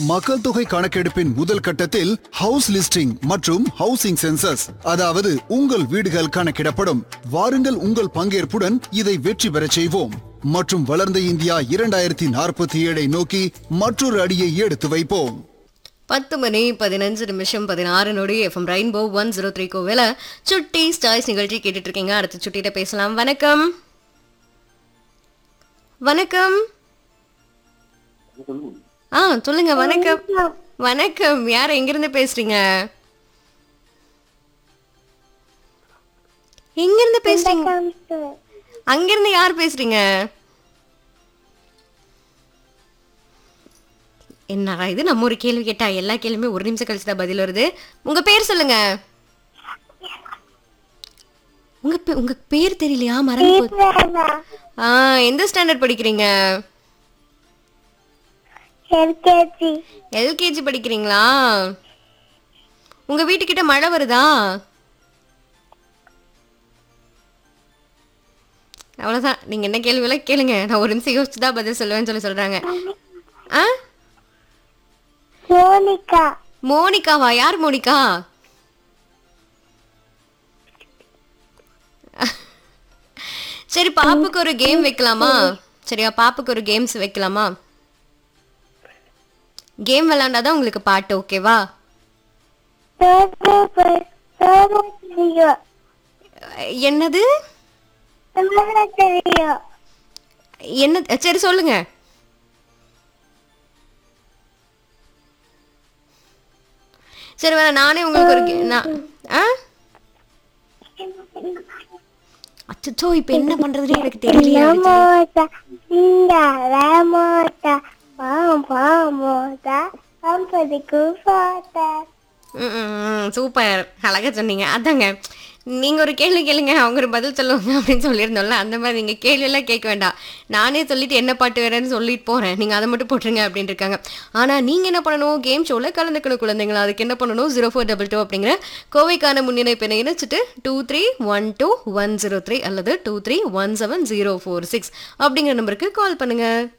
மக்கள் தொகை கணக்கெடுப்பின் முதல் கட்டத்தில் ஹவுஸ் லிஸ்டிங் மற்றும் ஹவுசிங் சென்சஸ் அதாவது உங்கள் வீடுகள் கணக்கிடப்படும் வாருங்கள் உங்கள் பங்கேற்புடன் இதை வெற்றி பெறச் செய்வோம் மற்றும் வளர்ந்த இந்தியா இரண்டாயிரத்தி நாற்பத்தி ஏழை நோக்கி மற்றொரு அடியை எடுத்து வைப்போம் பத்து மணி பதினஞ்சு நிமிஷம் பதினாறு நொடி FM Rainbow one zero three கோவில சுட்டி ஸ்டாய்ஸ் நிகழ்ச்சி கேட்டுட்டு இருக்கீங்க அடுத்த சுட்டிட்ட பேசலாம் வணக்கம் வணக்கம் ஆ சொல்லுங்க வணக்கம் வணக்கம் யார் எங்கிருந்து பேசுறீங்க எங்கிருந்து பேசுறீங்க அங்கிருந்து யார் பேசுறீங்க என்னடா இது நம்ம ஒரு கேள்வி கேட்டா எல்லா கேள்வியுமே ஒரு நிமிஷம் கழிச்சு தான் பதில் வருது உங்க பேர் சொல்லுங்க உங்க பே- உங்க பேர் தெரியலையா மறந்து போச்சு ஆ எந்த ஸ்டாண்டர்ட் படிக்கிறீங்க எல்கேஜி எல்கேஜி படிக்கிறீங்களா உங்க வீட்டுக்கிட்ட மழை வருதா அவ்வளவுதான் நீங்க என்ன கேள்வி எல்லாம் கேளுங்க நான் ஒரு நிமிஷம் யோசிச்சு தான் பதில் சொல்லுவேன்னு சொல்லி சொல்றாங்க ஆ மோனிகா மோனிகாவா யார் மோனிகா சரி பாப்புக்கு ஒரு கேம் வைக்கலாமா சரியா பாப்புக்கு ஒரு கேம்ஸ் வைக்கலாமா கேம் விளையாண்டாதான் உங்களுக்கு பாட்டு ஓகேவா தெரியும் என்னது தெரியும் என்ன சரி சொல்லுங்க சரி வேற நானே உங்களுக்கு ஒரு கே- நான் ஆ அச்சோ இப்போ என்ன பண்றதுன்னு எனக்கு தெரியலையே மோதா இந்த மோதா பாம் பாமோதா அம்பதுக்கு போதா ம், ம், ம், சூப்பர் அழகா சொன்னீங்க அதாங்க நீங்க ஒரு கேள்வி கேளுங்க அவங்க ஒரு பதில் சொல்லுவாங்க அப்படின்னு சொல்லியிருந்தோம்ல அந்த மாதிரி நீங்க கேள்வி எல்லாம் கேட்க வேண்டாம் நானே சொல்லிட்டு என்ன பாட்டு வேறேன்னு சொல்லிட்டு போறேன் நீங்க அதை மட்டும் போட்டுருங்க அப்படின்னு இருக்காங்க ஆனா நீங்க என்ன பண்ணணும் கேம் ஷோல கலந்துக்கணும் குழந்தைங்களா அதுக்கு என்ன பண்ணணும் ஜீரோ ஃபோர் டபுள் டூ அப்படிங்கிற கோவைக்கான முன்னிணைப்பினை இணைச்சிட்டு two three one two one zero three அல்லது two three one seven zero four six அப்படிங்கிற நம்பருக்கு கால் பண்ணுங்க